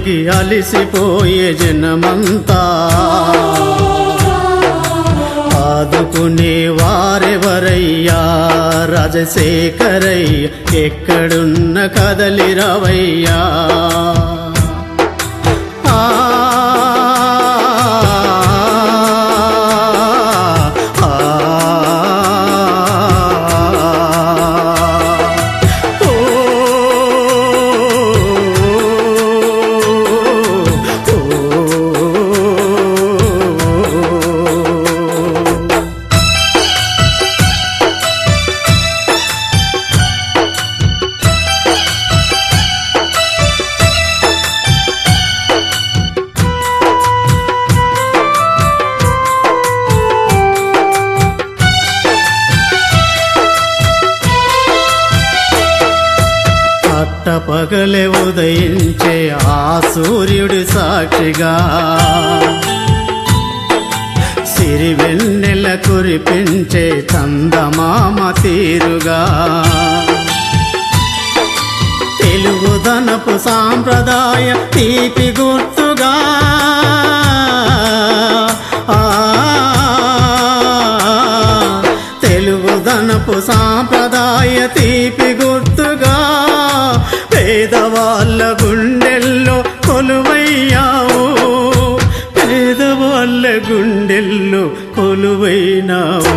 మునిగి అలిసిపోయే జనమంతా ఆదుకునే వారెవరయ్యా రాజశేఖరయ్య ఎక్కడున్న కదలి రవయ్యా ఆ ఆ ఓ ఓ పట్టపగలే ఉదయించే ఆ సూర్యుడి సాక్షిగా సిరి వెన్నెల కురిపించే చందమామ తీరుగా తెలుగుదనపు సాంప్రదాయ తీపి గుర్తుగా ఆ తెలుగుదనపు సాంప్రదాయ తీపి గుర్తుగా పేదవాళ్ళ గుండెల్లో కొలువయ్యావు పేదవాళ్ళ గుండెల్లో కొలువైనావు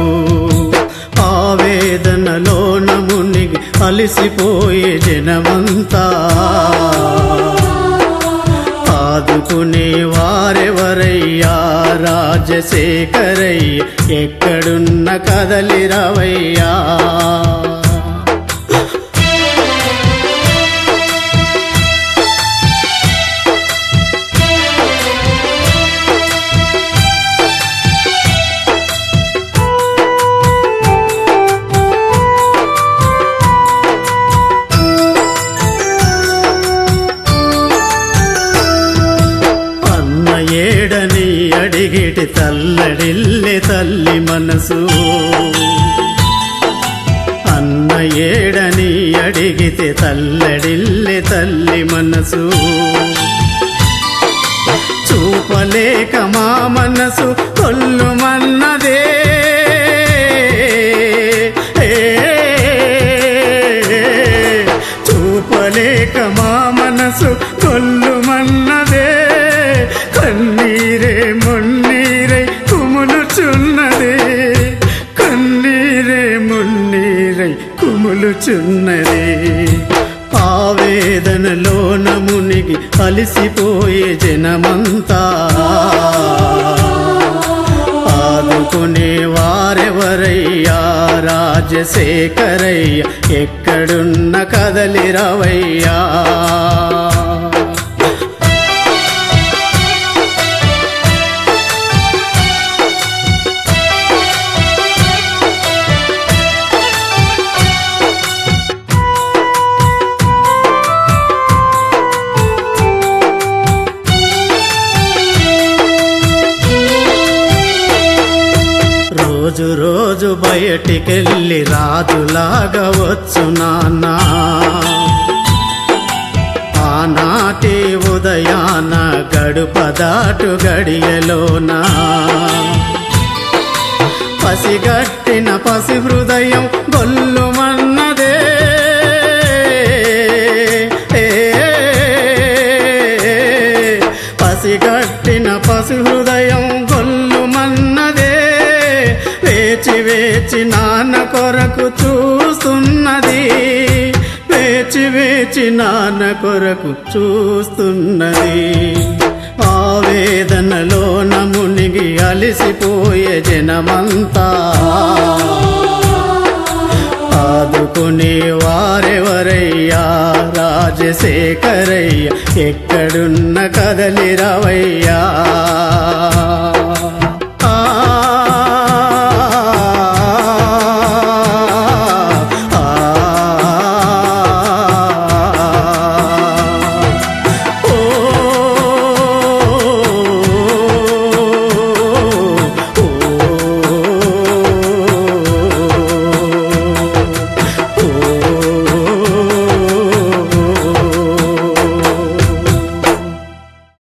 ఆవేదనలోన మునిగి అలిసిపోయే జనమంతా ఆదుకునే వారెవరయ్యా రాజశేఖరయ్య ఎక్కడున్న కదలి రవయ్యా అన్న ఏడని అడిగిటి తల్లడిల్లే తల్లి మనసు అన్న ఏడని అడిగితే తల్లడిల్లే తల్లి మనసు చూపలేక మా మనసు కొల్లుమన్నదే ఏ, చూపలేక మా మనసు కొల్లుమన్నదే కన్నీరే మున్నీరై కుములుచున్నదే కన్నీరే మున్నీరై కుములుచున్నదే ఆవేదనలోన మునిగి అలిసిపోయే జనమంతా ఆదుకునే వారెవరయ్యా రాజశేఖరయ్య ఎక్కడున్న కదలి రవయ్యా రోజు రోజు బయటికెళ్ళి రాజులాగా వచ్చు నాన్న ఆనాటి ఉదయాన గడుప దాటు గడియలోనా పసిగట్టిన పసి హృదయం గొల్లుమన్నదే ఏ, పసిగట్టిన పసి హృదయం గొల్లుమన్నదే వేచి వేచి నాన్న కొరకు చూస్తున్నది వేచి వేచి నాన్న కొరకు చూస్తున్నది ఆవేదనలోన మునిగి అలిసిపోయే జనమంతా ఆదుకునే వారెవరయ్యా రాజశేఖరయ్య ఎక్కడున్న కదలి రవయ్యా